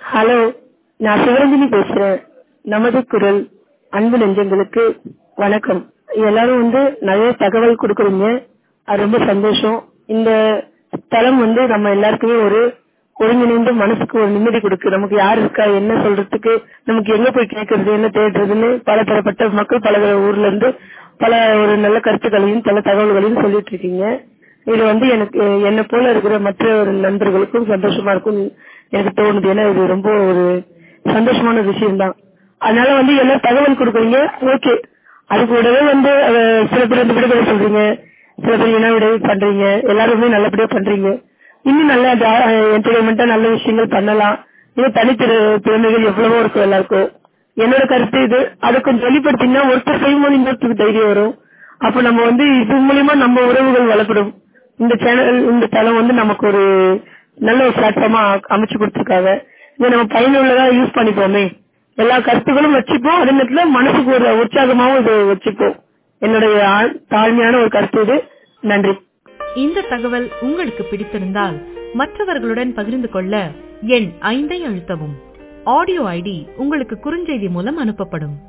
hello நான் சிவரஞ்சனி பேசுறேன் நமது குரல் அன்பு நெஞ்சங்களுக்கு வணக்கம் எல்லாரும் வந்து நிறைய தகவல் கொடுக்குறீங்க அது ரொம்ப சந்தோஷம் இந்த தளம் வந்து நம்ம எல்லாருக்குமே ஒரு ஒருங்கிணைந்து மனசுக்கு ஒரு நிம்மதி கொடுக்கு நமக்கு யார் இருக்கா என்ன சொல்றதுக்கு நமக்கு எங்க போய் கேட்கறது என்ன தேடுறதுன்னு பல தரப்பட்ட மக்கள் பல ஊர்ல இருந்து பல ஒரு நல்ல கருத்துக்களையும் பல தகவல்களையும் சொல்லிட்டு இருக்கீங்க இது வந்து எனக்கு என்ன போல இருக்கிற மற்ற ஒரு நண்பர்களுக்கும் சந்தோஷமா இருக்கும் எனக்கு தோணுது ஏன்னா இது ரொம்ப ஒரு சந்தோஷமான விஷயம் தான் அதனால வந்து எல்லாம் தகவல் கொடுக்குறீங்க ஓகே அது கூடவே வந்து அஹ், சில பேர் வந்து விடுதலை சொல்றீங்க சில பேர் இன விடுதலை பண்றீங்க எல்லாருமே நல்லபடியா பண்றீங்க இன்னும் நல்ல என்டர்டைன்மெண்டா நல்ல விஷயங்கள் பண்ணலாம் இன்னும் தனித்திற திறமைகள் எவ்வளவோ இருக்கும் எல்லாருக்கும் என்னோட கருத்து இது அதை கொஞ்சம் வெளிப்படுத்தினா ஒருத்தர் செய்யும்போது இன்னொருத்தருக்கு தைரியம் வரும் அப்ப நம்ம வந்து இது மூலியமா நம்ம உறவுகள் வளப்படும் இந்த சேனல் இந்த தளம் வந்து நமக்கு ஒரு நல்ல ஒரு பிளாட்ஃபார்மா அமைச்சு கொடுத்திருக்காங்க இதை நம்ம பயனுள்ளதா யூஸ் பண்ணிப்போமே எல்லா கருத்துக்களும் வச்சுப்போம் அதே நேரத்துல மனசுக்கு ஒரு உற்சாகமாவும் இது வச்சுப்போம் என்னுடைய ஆழ்- தாழ்மையான ஒரு கருத்து இது நன்றி இந்த தகவல் உங்களுக்கு பிடித்திருந்தால் மற்றவர்களுடன் பகிர்ந்து கொள்ள எண் ஐந்தை அழுத்தவும் ஆடியோ ஐடி உங்களுக்கு குறுஞ்செய்தி மூலம் அனுப்பப்படும்